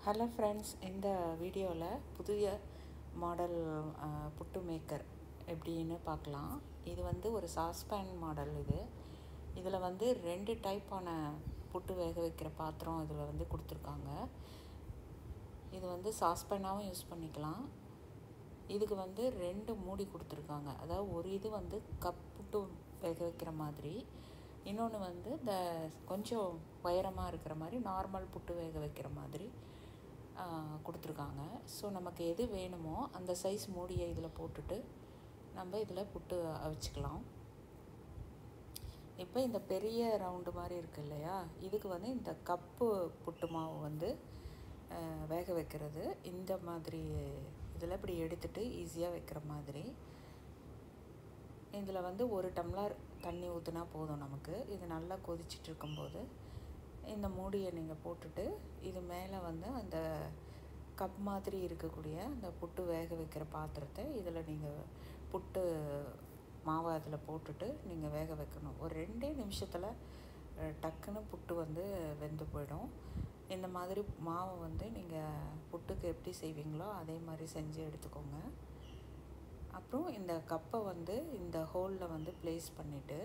hello friends இந்த வீடியோவில் புதிய மாடல் புட்டு மேக்கர் எப்படின்னு பார்க்கலாம் இது வந்து ஒரு சாஸ்பேன் மாடல் இது இதில் வந்து ரெண்டு டைப்பான புட்டு வேக வைக்கிற பாத்திரம் இதில் வந்து கொடுத்துருக்காங்க இது வந்து சாஸ்பேனாகவும் யூஸ் பண்ணிக்கலாம் இதுக்கு வந்து ரெண்டு மூடி கொடுத்துருக்காங்க அதாவது ஒரு இது வந்து கப் புட்டு வேக வைக்கிற மாதிரி இன்னொன்று வந்து இந்த கொஞ்சம் உயரமாக இருக்கிற மாதிரி நார்மல் புட்டு வேக வைக்கிற மாதிரி கொடுத்துருக்காங்க ஸோ நமக்கு எது வேணுமோ அந்த சைஸ் மூடியை இதில் போட்டுட்டு நம்ம இதில் புட்டு அவிச்சிக்கலாம் இப்போ இந்த பெரிய ரவுண்டு மாதிரி இருக்கு இல்லையா இதுக்கு வந்து இந்த கப்பு புட்டு மாவு வந்து வேக வைக்கிறது இந்த மாதிரி இதில் இப்படி எடுத்துகிட்டு ஈஸியாக வைக்கிற மாதிரி இதில் வந்து ஒரு டம்ளர் தண்ணி ஊற்றினா போதும் நமக்கு இது நல்லா கொதிச்சிட்டு இருக்கும்போது இந்த மூடியை நீங்கள் போட்டுட்டு இது மேலே வந்து அந்த கப் மாதிரி இருக்கக்கூடிய அந்த புட்டு வேக வைக்கிற பாத்திரத்தை இதில் நீங்கள் புட்டு மாவை அதில் போட்டுட்டு நீங்கள் வேக வைக்கணும் ஒரு ரெண்டே நிமிஷத்தில் டக்குன்னு புட்டு வந்து வெந்து போயிடும் இந்த மாதிரி மாவை வந்து நீங்கள் புட்டுக்கு எப்படி செய்வீங்களோ அதே மாதிரி செஞ்சு எடுத்துக்கோங்க அப்புறம் இந்த கப்பை வந்து இந்த ஹோலில் வந்து ப்ளேஸ் பண்ணிவிட்டு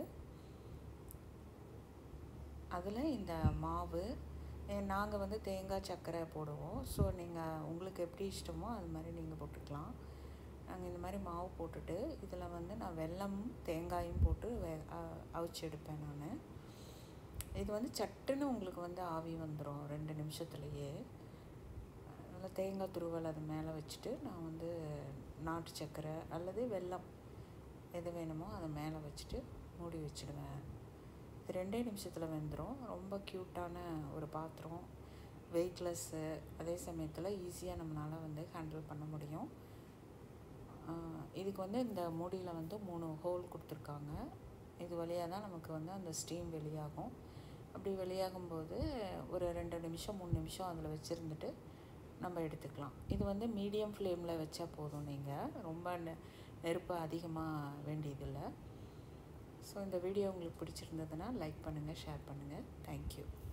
அதில் இந்த மாவு நாங்கள் வந்து தேங்காய் சர்க்கரை போடுவோம் ஸோ நீங்கள் உங்களுக்கு எப்படி இஷ்டமோ அது மாதிரி நீங்கள் போட்டுக்கலாம் நாங்கள் இந்த மாதிரி மாவு போட்டுட்டு இதில் வந்து நான் வெல்லமும் தேங்காயும் போட்டு வே அவிச்சு எடுப்பேன் நான் இது வந்து சட்டுன்னு உங்களுக்கு வந்து ஆவி வந்துடும் ரெண்டு நிமிஷத்துலையே அதில் தேங்காய் துருவல் அது மேலே வச்சுட்டு நான் வந்து நாட்டு சர்க்கரை அல்லது வெல்லம் எது வேணுமோ அதை மேலே வச்சுட்டு மூடி வச்சுடுவேன் இது ரெண்டே நிமிஷத்தில் வெந்துடும் ரொம்ப க்யூட்டான ஒரு பாத்திரம் வெயிட்லெஸ்ஸு அதே சமயத்தில் ஈஸியாக நம்மளால் வந்து ஹேண்டில் பண்ண முடியும் இதுக்கு வந்து இந்த மூடியில் வந்து மூணு ஹோல் கொடுத்துருக்காங்க இது வழியாக தான் நமக்கு வந்து அந்த ஸ்டீம் வெளியாகும் அப்படி வெளியாகும்போது ஒரு ரெண்டு நிமிஷம் மூணு நிமிஷம் அதில் வச்சுருந்துட்டு நம்ம எடுத்துக்கலாம் இது வந்து மீடியம் ஃப்ளேமில் வச்சா போதும் நீங்கள் ரொம்ப நெருப்பு அதிகமாக வேண்டியதில்லை ஸோ இந்த வீடியோ உங்களுக்கு பிடிச்சிருந்ததுன்னா லைக் பண்ணுங்கள் ஷேர் பண்ணுங்கள் தேங்க்யூ